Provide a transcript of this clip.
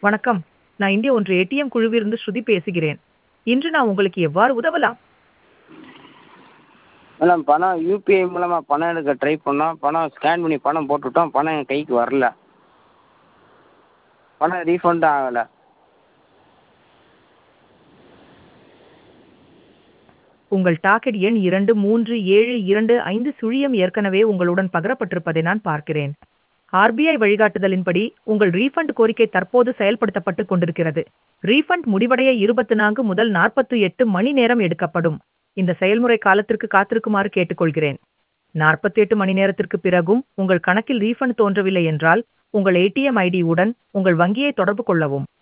வணக்கம் நான் இந்திய ஒன்று ஏடிஎம் குழுவிலிருந்து ஸ்ருதி பேசுகிறேன் இன்று நான் உங்களுக்கு எவ்வாறு உதவலாம் மேடம் பணம் யூபிஐ மூலமாக பணம் எடுக்க ட்ரை பண்ணோம் பணம் ஸ்கேன் பண்ணி பணம் போட்டுவிட்டோம் பணம் என் கைக்கு வரல பணம் ரீஃபண்டும் ஆகலை உங்கள் டாக்கெட் எண் இரண்டு மூன்று ஏழு இரண்டு ஐந்து சுழியம் ஏற்கனவே உங்களுடன் பகிரப்பட்டிருப்பதை நான் பார்க்கிறேன் ஆர்பிஐ வழிகாட்டுதலின்படி உங்கள் ரீஃபண்ட் கோரிக்கை தற்போது செயல்படுத்தப்பட்டு கொண்டிருக்கிறது ரீஃபண்ட் முடிவடைய இருபத்தி நான்கு முதல் நாற்பத்தி எட்டு மணி நேரம் எடுக்கப்படும் இந்த செயல்முறை காலத்திற்கு காத்திருக்குமாறு கேட்டுக்கொள்கிறேன் நாற்பத்தி எட்டு மணி நேரத்திற்கு பிறகும் உங்கள் கணக்கில் ரீஃபண்ட் தோன்றவில்லை என்றால் உங்கள் ஏடிஎம் ஐடி உடன் உங்கள் வங்கியை தொடர்பு கொள்ளவும்